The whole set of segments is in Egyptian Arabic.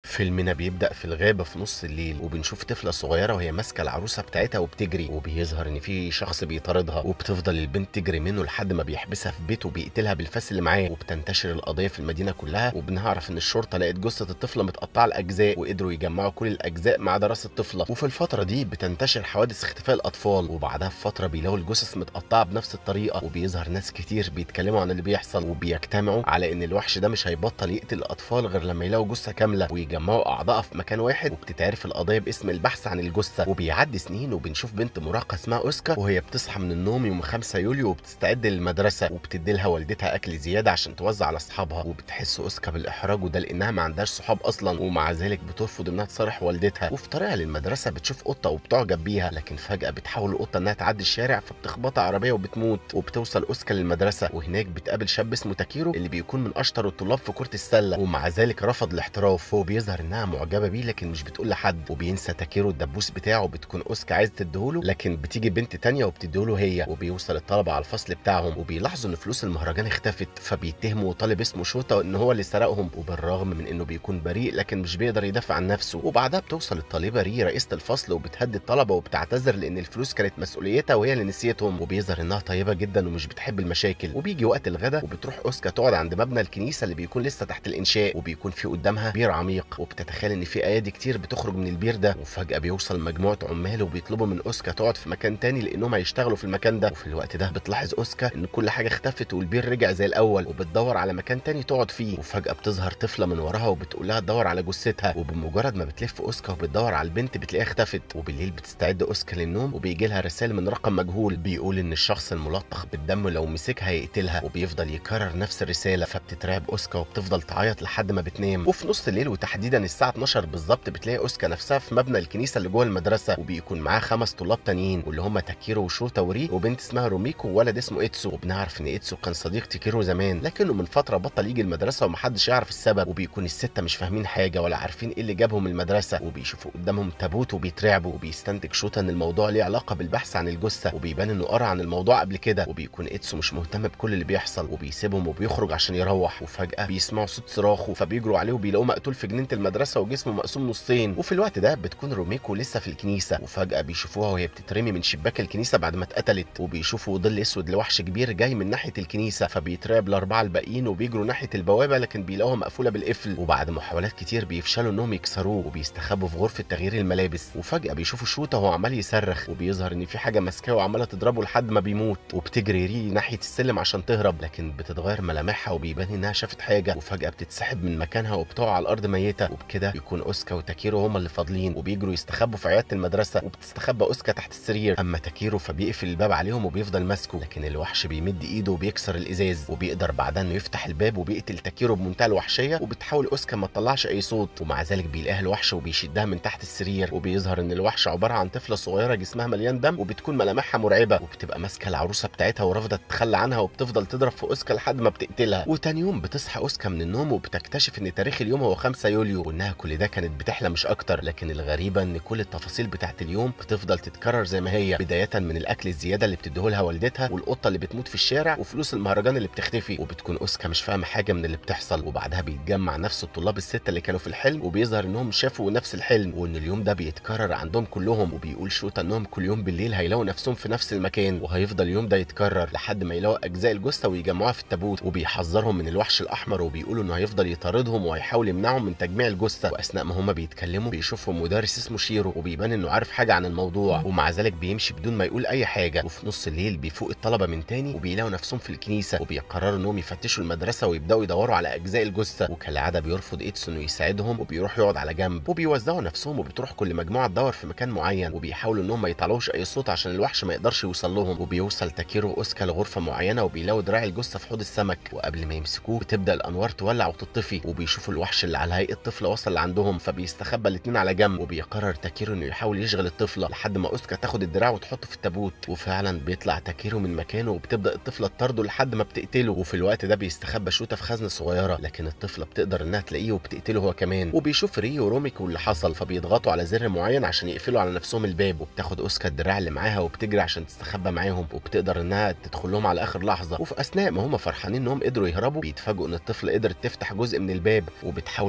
فيلمنا بيبدأ في الغابة في نص الليل وبنشوف طفلة صغيرة وهي ماسكة العروسة بتاعتها وبتجري وبيظهر إن في شخص بيطاردها وبتفضل البنت تجري منه لحد ما بيحبسها في بيته وبيقتلها بالفاس اللي معاه وبتنتشر القضية في المدينة كلها وبنعرف إن الشرطة لقت جثة الطفلة متقطعة لأجزاء وقدروا يجمعوا كل الأجزاء ما عدا راس الطفلة وفي الفترة دي بتنتشر حوادث اختفاء الأطفال وبعدها بفترة بيلاقوا الجثث متقطعة بنفس الطريقة وبيظهر ناس كتير بيتكلموا عن اللي بيحصل وبيجتمعوا على إن الوحش ده مش هيبطل يقتل الأطفال غير لما يلاقوا جثة كاملة ويجمعوا أعضائها في مكان واحد وبتتعرف القضية باسم البحث عن الجثة وبيعدي سنين وبنشوف بنت مراهقة اسمها أوسكا وهي بتصحى من النوم يوم 5 يوليو وبتستعد للمدرسة وبتدي لها والدتها أكل زيادة عشان توزع على أصحابها وبتحس أوسكا بالإحراج وده لأنها ما عندهاش صحاب أصلا ومع ذلك بترفض إنها تصارح والدتها وفي طريقها للمدرسة بتشوف قطة وبتعجب بيها لكن فجأة بتحاول القطة إنها تعدي الشارع فبتخبطها عربية وبتموت وبتوصل أوسكا للمدرسة وهناك بتقابل شاب اسمه تاكيرو اللي بيكون من أشطر الطلاب في كرة السلة ومع ذلك رفض الاحتراف هو بيظهر إنها معجبة بيه لكن مش بتقول لحد وبينسى تاكيرو الدبوس بتاعه بتكون أوسكا عايزة تديهوله لكن بتيجي بنت تانية وبتديهوله هي وبيوصل الطلبة على الفصل بتاعهم وبيلاحظوا إن فلوس المهرجان اختفت فبيتهموا طالب اسمه شوتا إن هو اللي سرقهم وبالرغم من إنه بيكون بريء لكن مش بيقدر يدافع عن نفسه وبعدها بتوصل الطالبة ري رئيسة الفصل وبتهدد الطلبة وبتعتذر لأن الفلوس كانت مسؤوليتها وهي اللي نسيتهم وبيظهر إنها طيبة جدا ومش بتحب المشاكل وبيجي وقت الغداء وبتروح أوسكا تقعد عند مبنى الكنيسة اللي بيكون لسه تحت الإنشاء وبيكون في قدامها بير عميق وبتتخيل إن في أيادي كتير بتخرج من البير ده وفجأة بيوصل مجموعة عمال وبيطلبوا من أوسكا تقعد في مكان تاني لأنهم هيشتغلوا في المكان ده وفي الوقت ده بتلاحظ أوسكا إن كل حاجة اختفت والبير رجع زي الأول وبتدور على مكان تاني تقعد فيه وفجأة بتظهر طفلة من وراها وبتقول لها تدور على جثتها وبمجرد ما بتلف أوسكا وبتدور على البنت بتلاقيها اختفت وبالليل بتستعد أوسكا للنوم وبيجي لها رسالة من رقم مجهول بيقول إن الشخص الملطخ بالدم لو مسكها هيقتلها وبيفضل يكرر نفس الرسالة فبتترعب أوسكا وبتفضل تعيط لحد ما بتنام وفي نص الليل وتحديدا الساعة 12 بالظبط بتلاقي أوسكا نفسها في مبنى الكنيسة اللي جوه المدرسة وبيكون معاها خمس طلاب تانيين واللي هم تاكيرو وشوتا وري وبنت اسمها روميكو وولد اسمه إيتسو وبنعرف إن إيتسو كان صديق تاكيرو زمان لكنه من فترة بطل يجي المدرسة ومحدش يعرف السبب وبيكون الستة مش فاهمين حاجة ولا عارفين إيه اللي جابهم المدرسة وبيشوفوا قدامهم تابوت وبيترعبوا وبيستنتج شوتا إن الموضوع ليه علاقة بالبحث عن الجثة وبيبان إنه قرا عن الموضوع قبل كده وبيكون إيتسو مش مهتم بكل اللي بيحصل وبيسيبهم وبيخرج عشان يروح وفجأة بيسمعوا صوت صراخه فبيجروا عليه وبيلاقوه مقتول في جنينة المدرسة وجسمه مقسوم نصين وفي الوقت ده بتكون روميكو لسه في الكنيسة وفجأة بيشوفوها وهي بتترمي من شباك الكنيسة بعد ما اتقتلت وبيشوفوا ظل اسود لوحش كبير جاي من ناحية الكنيسة فبيترعب الأربعة الباقيين وبيجروا ناحية البوابة لكن بيلاقوها مقفولة بالقفل وبعد محاولات كتير بيفشلوا انهم يكسروه وبيستخبوا في غرفة تغيير الملابس وفجأة بيشوفوا شوتا وهو عمال يصرخ وبيظهر ان في حاجة ماسكاه وعمالة تضربه لحد ما بيموت وبتجري ري ناحية السلم عشان تهرب لكن بتتغير ملامحها وبيبان انها شافت حاجة وفجأة بتتسحب من مكانها وبتقع على الأرض ميتة وبكده بيكون أوسكا وتاكيرو هما اللي فاضلين وبيجروا يستخبوا في عيادة المدرسة وبتستخبى أوسكا تحت السرير أما تاكيرو فبيقفل الباب عليهم وبيفضل ماسكه لكن الوحش بيمد إيده وبيكسر الإزاز وبيقدر بعدها إنه يفتح الباب وبيقتل تاكيرو بمنتهى الوحشية وبتحاول أوسكا ما تطلعش أي صوت ومع ذلك بيلاقيها الوحش وبيشدها من تحت السرير وبيظهر إن الوحش عبارة عن طفلة صغيرة جسمها مليان دم وبتكون ملامحها مرعبة وبتبقى ماسكة العروسة بتاعتها ورافضة تتخلى عنها وبتفضل تضرب في أوسكا لحد ما بتقتلها وتاني يوم بتصحى أوسكا من النوم وبتكتشف إن تاريخ اليوم هو 5 يوليو وإنها كل ده كانت بتحلم مش أكتر لكن الغريبة إن كل التفاصيل بتاعت اليوم بتفضل تتكرر زي ما هي بداية من الأكل الزيادة اللي بتديهولها والدتها والقطة اللي بتموت في الشارع وفلوس المهرجان اللي بتختفي وبتكون أوسكا مش فاهمة حاجة من اللي بتحصل وبعدها بيتجمع نفس الطلاب الستة اللي كانوا في الحلم وبيظهر إنهم شافوا نفس الحلم وإن اليوم ده بيتكرر عندهم كلهم وبيقول شوتا إنهم كل يوم بالليل هيلاقوا نفسهم في نفس المكان وهيفضل اليوم ده يتكرر لحد ما يلاقوا أجزاء الجثة ويجمعوها في التابوت وبيحذرهم من الوحش الأحمر وبيقولوا إنه هيفضل يطاردهم وهيحاول يمنعهم من تجميع الجثة وأثناء ما هما بيتكلموا بيشوفهم مدرس اسمه شيرو وبيبان إنه عارف حاجة عن الموضوع ومع ذلك بيمشي بدون ما يقول أي حاجة وفي نص الليل بيفوق الطلبة من تاني وبيلاقوا نفسهم في الكنيسة وبيقرروا إنهم يفتشوا المدرسة ويبدأوا يدوروا على أجزاء الجثة وكالعادة بيرفض إيتسو إنه يساعدهم وبيروح يقعد على جنب وبيوزعوا نفسهم وبتروح كل مجموعة تدور في مكان معين وبيحاولوا إنهم ما يطلعوش أي صوت عشان الوحش ما يقدرش يوصل لهم وبيوصل تاكيرو وأوسكا لغرفة معينة وبيلاقوا دراع الجثة في حوض السمك وقبل ما يمسكوه بتبدأ الأنوار تولع وتطفي وبيشوفوا الوحش اللي على هيئة طفل وصل لعندهم فبيستخبى الاتنين على جنب وبيقرر تاكيرو إنه يحاول يشغل الطفلة لحد ما أوسكا تاخد الدراع وتحطه في التابوت وفعلا بيطلع تاكيرو من مكانه وبتبدأ الطفلة تطارده لحد ما بتقتله وفي الوقت ده بيستخبى شوتا في خزنة صغيرة لكن الطفلة بتقدر إنها تلاقيه وبتقتله هو كمان وبيشوف ريو وروميكو اللي حصل فبيضغطوا على زر معين عشان يقفلوا على نفسهم الباب وبتاخد أوسكا الدراع اللي معاها وبتجري عشان تستخبى معاهم وبتقدر إنها تدخل لهم على آخر لحظة وفي أثناء ما هم فرحانين إنهم قدروا يهربوا بيتفاجئوا إن الطفلة قدرت تفتح جزء من الباب وبتحاول تسحب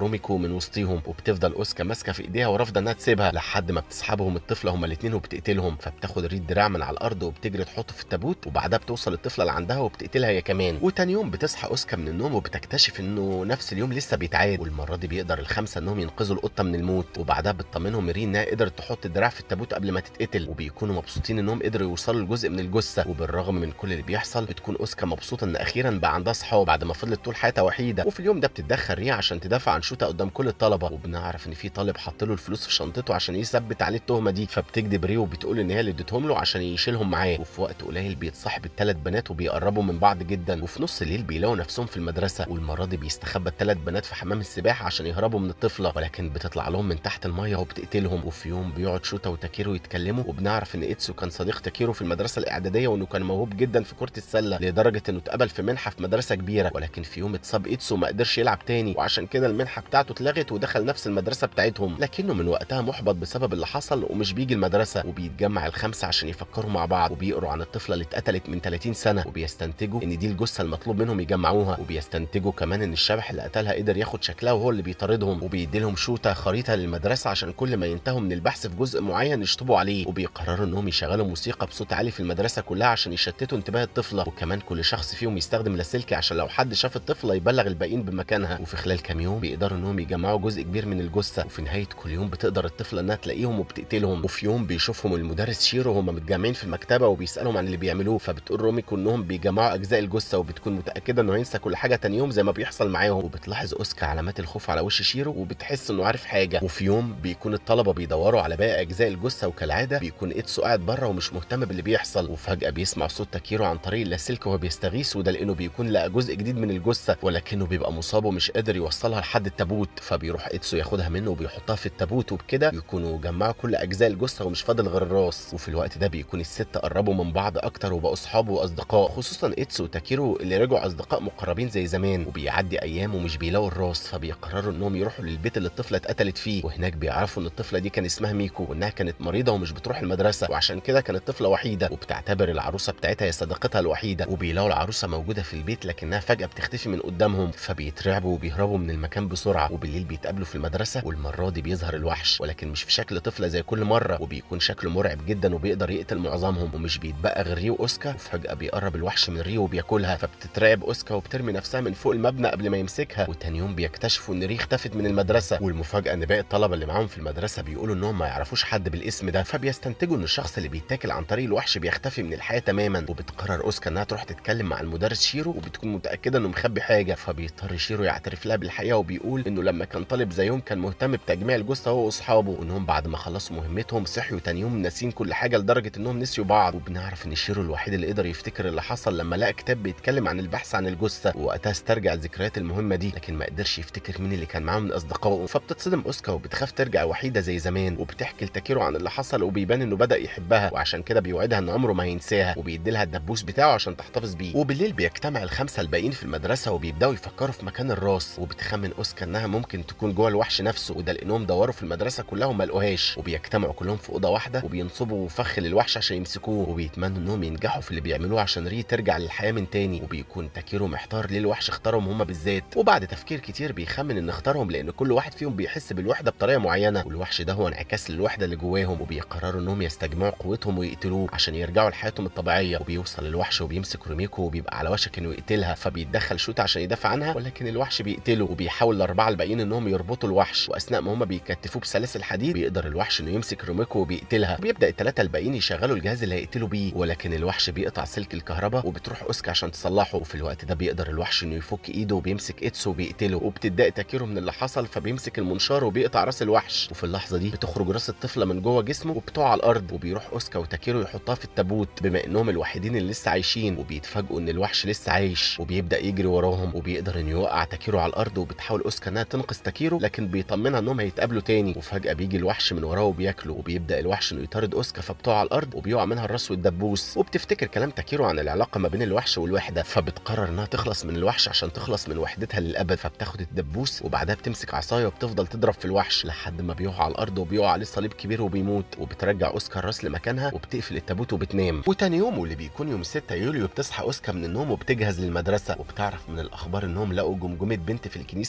روميكو من وسطيهم وبتفضل اوسكا ماسكه في ايديها ورافضه انها تسيبها لحد ما بتسحبهم الطفله هما الاثنين وبتقتلهم فبتاخد ريد دراع من على الارض وبتجري تحطه في التابوت وبعدها بتوصل الطفله اللي عندها وبتقتلها هي كمان وتاني يوم بتصحى اوسكا من النوم وبتكتشف انه نفس اليوم لسه بيتعاد والمره دي بيقدر الخمسه انهم ينقذوا القطه من الموت وبعدها بتطمنهم ميرين انها قدرت تحط الدراع في التابوت قبل ما تتقتل وبيكونوا مبسوطين انهم قدروا يوصلوا لجزء من الجثه وبالرغم من كل اللي بيحصل بتكون اوسكا مبسوطه ان اخيرا بقى عندها صحاب بعد ما فضلت طول حياتها وحيده وفي اليوم ده بتتدخل ريا عشان تدافع عن شوتا قدام كل الطلبه وبنعرف ان في طالب حط له الفلوس في شنطته عشان يثبت عليه التهمه دي فبتكذب ريا وبتقول ان هي اللي اديتهم له عشان يشيلهم معاه وفي وقت قليل بيتصاحب الثلاث بنات وبيقربوا من بعض جدا وفي نص الليل بيلاقوا نفسهم في المدرسه والمره دي بيستخبى الثلاث بنات في حمام السباحه عشان يهربوا من الطفله ولكن بتطلع لهم من تحت الميه وبتقتلهم وفي يوم بيقعد شوتا وتاكيرو يتكلموا وبنعرف ان ايتسو كان صديق تاكيرو في المدرسه الاعداديه وانه كان موهوب جدا في كره السله لدرجه انه اتقبل في منحه في مدرسه كبيره ولكن في يوم اتصاب ايتسو ما قدرش يلعب تاني وعشان كده المنحه بتاعته اتلغت ودخل نفس المدرسه بتاعتهم لكنه من وقتها محبط بسبب اللي حصل ومش بيجي المدرسه وبيتجمع الخمسه عشان يفكروا مع بعض وبيقروا عن الطفله اللي اتقتلت من 30 سنه وبيستنتجوا ان دي الجثه المطلوب منهم يجمعوها وبيستنتجوا كمان ان الشبح اللي قتلها قدر ياخد شكلها وهو اللي بيطاردهم وبيدي لهم شوته خريطه للمدرسه عشان كل ما ينتهوا من البحث في جزء معين يشطبوا عليه وبيقرروا انهم يشغلوا موسيقى بصوت عالي في المدرسه كلها عشان يشتتوا انتباه الطفله وكمان كل شخص فيهم يستخدم لاسلكي عشان لو حد شاف الطفله يبلغ الباقيين بمكانها وفي خلال كام يوم بيقدروا انهم يجمعوا جزء كبير من الجثه وفي نهايه كل يوم بتقدر الطفله انها تلاقيهم وبتقتلهم وفي يوم بيشوفهم المدرس شيرو وهم متجمعين في المكتبه وبيسالهم عن اللي بيعملوه فبتقول روميكو انهم بيجمعوا اجزاء الجثه وبتكون متاكده انه هينسى كل حاجه تاني يوم زي ما بيحصل معاهم وبتلاحظ اوسكا علامات الخوف على وش شيرو وبتحس انه عارف حاجه وفي يوم بيكون الطلبه بيدوروا على باقي اجزاء الجثه وكالعاده بيكون ايتسو قاعد بره ومش مهتم باللي بيحصل وفجاه بيسمع صوت تاكيرو عن طريق اللاسلكي وهو بيستغيث وده لانه بيكون لقى جزء جديد من الجثه ولكنه بيبقى مصاب ومش قادر يوصلها لحد التابوت فبيروح ايتسو ياخدها منه وبيحطها في التابوت وبكده يكونوا جمعوا كل اجزاء الجثه ومش فاضل غير الراس وفي الوقت ده بيكون الست قربوا من بعض اكتر وبقوا اصحاب واصدقاء خصوصا ايتسو وتاكيرو اللي رجعوا اصدقاء مقربين زي زمان وبيعدي ايام ومش بيلاقوا الراس فبيقرروا انهم يروحوا للبيت اللي الطفله اتقتلت فيه وهناك بيعرفوا ان الطفله دي كان اسمها ميكو وانها كانت مريضه ومش بتروح المدرسه وعشان كده كانت طفله وحيده وبتعتبر العروسه بتاعتها هي صديقتها الوحيده وبيلاقوا العروسه موجوده في البيت لكنها فجاه بتختفي من قدامهم فبيترعبوا وبيهربوا من المكان بسرعه وبالليل بيتقابلوا في المدرسه والمره دي بيظهر الوحش ولكن مش في شكل طفله زي كل مره وبيكون شكله مرعب جدا وبيقدر يقتل معظمهم ومش بيتبقى غير ريو اوسكا وفجاه بيقرب الوحش من ريو وبياكلها فبتترعب اوسكا وبترمي نفسها من فوق المبنى قبل ما يمسكها وتاني يوم بيكتشفوا ان ري اختفت من المدرسه والمفاجاه ان باقي الطلبه اللي معاهم في المدرسه بيقولوا انهم ما يعرفوش حد بالاسم ده فبيستنتجوا ان الشخص اللي بيتاكل عن طريق الوحش بيختفي من الحياه تماما وبتقرر اوسكا انها تروح تتكلم مع المدرس شيرو وبتكون متاكده انه مخبي حاجه فبيضطر شيرو يعترف لها بالحقيقه وبيقول انه لما كان طالب زيهم كان مهتم بتجميع الجثه هو واصحابه وانهم بعد ما خلصوا مهمتهم صحيوا تاني يوم ناسين كل حاجه لدرجه انهم نسيوا بعض وبنعرف ان شيرو الوحيد اللي قدر يفتكر اللي حصل لما لقى كتاب بيتكلم عن البحث عن الجثه ووقتها استرجع ذكريات المهمه دي لكن ما قدرش يفتكر مين اللي كان معاه من اصدقائه فبتتصدم اوسكا وبتخاف ترجع وحيده زي زمان وبتحكي لتاكيرو عن اللي حصل وبيبان انه بدا يحبها وعشان كده بيوعدها ان عمره ما هينساها وبيدي لها الدبوس بتاعه عشان تحتفظ بيه وبالليل بيجتمع الخمسه الباقيين في المدرسه وبيبداوا يفكروا في مكان الراس وبتخمن اوسكا انها ممكن تكون جوه الوحش نفسه وده لانهم دوروا في المدرسه كلها وما لقوهاش وبيجتمعوا كلهم في اوضه واحده وبينصبوا فخ للوحش عشان يمسكوه وبيتمنوا انهم ينجحوا في اللي بيعملوه عشان ري ترجع للحياه من تاني وبيكون تاكيرو محتار ليه الوحش اختارهم هما بالذات وبعد تفكير كتير بيخمن ان اختارهم لان كل واحد فيهم بيحس بالوحده بطريقه معينه والوحش ده هو انعكاس للوحده اللي جواهم وبيقرروا انهم يستجمعوا قوتهم ويقتلوه عشان يرجعوا لحياتهم الطبيعيه وبيوصل الوحش وبيمسك روميكو وبيبقى على وشك انه يقتلها فبيتدخل شوت عشان يدافع عنها ولكن الوحش بيقتله وبيحاول الاربعه الباقيين انهم يربطوا الوحش واثناء ما هم بيكتفوه بسلاسل حديد بيقدر الوحش انه يمسك روميكو وبيقتلها وبيبدا الثلاثه الباقيين يشغلوا الجهاز اللي هيقتلوا بيه ولكن الوحش بيقطع سلك الكهرباء وبتروح اوسكا عشان تصلحه وفي الوقت ده بيقدر الوحش انه يفك ايده وبيمسك ايتسو وبيقتله وبتتضايق تاكيرو من اللي حصل فبيمسك المنشار وبيقطع راس الوحش وفي اللحظه دي بتخرج راس الطفله من جوه جسمه وبتقع على الارض وبيروح اوسكا وتاكيرو يحطها في التابوت بما انهم الوحيدين اللي لسه عايشين وبيتفاجئوا ان الوحش لسه عايش وبيبدا يجري وراهم وبيقدر انه يوقع تاكيرو على الارض وبتحاول اوسكا انها تنقذ تاكيرو لكن بيطمنها انهم هيتقابلوا تاني وفجاه بيجي الوحش من وراه وبياكله وبيبدا الوحش انه يطارد اوسكا فبتقع على الارض وبيقع منها الراس والدبوس وبتفتكر كلام تاكيرو عن العلاقه ما بين الوحش والوحده فبتقرر انها تخلص من الوحش عشان تخلص من وحدتها للابد فبتاخد الدبوس وبعدها بتمسك عصايه وبتفضل تضرب في الوحش لحد ما بيقع على الارض وبيقع عليه صليب كبير وبيموت وبترجع اوسكا الراس لمكانها وبتقفل التابوت وبتنام وتاني يوم واللي بيكون يوم 6 يوليو بتصحى اوسكا من النوم وبتجهز للمدرسه وبتعرف من الاخبار انهم لقوا جمجمه بنت في الكنيسه اللي جوه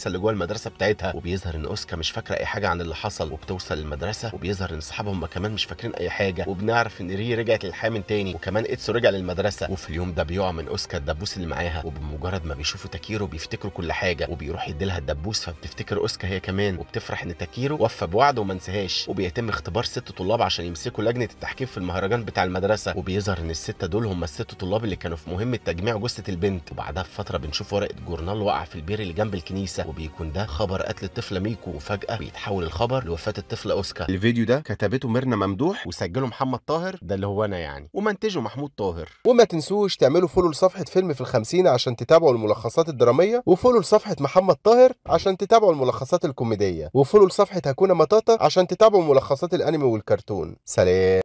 المدرسه بتاعتها وبيظهر ان اوسكا مش فاكره اي حاجه عن اللي حصل وبتوصل المدرسه وبيظهر ان اصحابها هم كمان مش فاكرين اي حاجه وبنعرف ان ري رجعت للحياه من تاني وكمان اتسو رجع للمدرسه وفي اليوم ده بيقع من اوسكا الدبوس اللي معاها وبمجرد ما بيشوفوا تاكيرو بيفتكروا كل حاجه وبيروح يديلها الدبوس فبتفتكر اوسكا هي كمان وبتفرح ان تاكيرو وفى بوعده وما نساهاش وبيتم اختبار ست طلاب عشان يمسكوا لجنه التحكيم في المهرجان بتاع المدرسه وبيظهر ان السته دول هم الست طلاب اللي كانوا في مهمه تجميع جثه البنت وبعدها بفتره بنشوف ورقه جورنال واقع في البير اللي جنب الكنيسه وبيكون ده خبر قتل الطفله ميكو وفجاه بيتحول الخبر لوفاه الطفله اوسكا الفيديو ده كتبته ميرنا ممدوح وسجله محمد طاهر ده اللي هو انا يعني ومنتجه محمود طاهر وما تنسوش تعملوا فولو لصفحة فيلم في الخمسين عشان تتابعوا الملخصات الدرامية وفولو لصفحة محمد طاهر عشان تتابعوا الملخصات الكوميدية وفولو لصفحة هكونا مطاطا عشان تتابعوا ملخصات الأنمي والكرتون سلام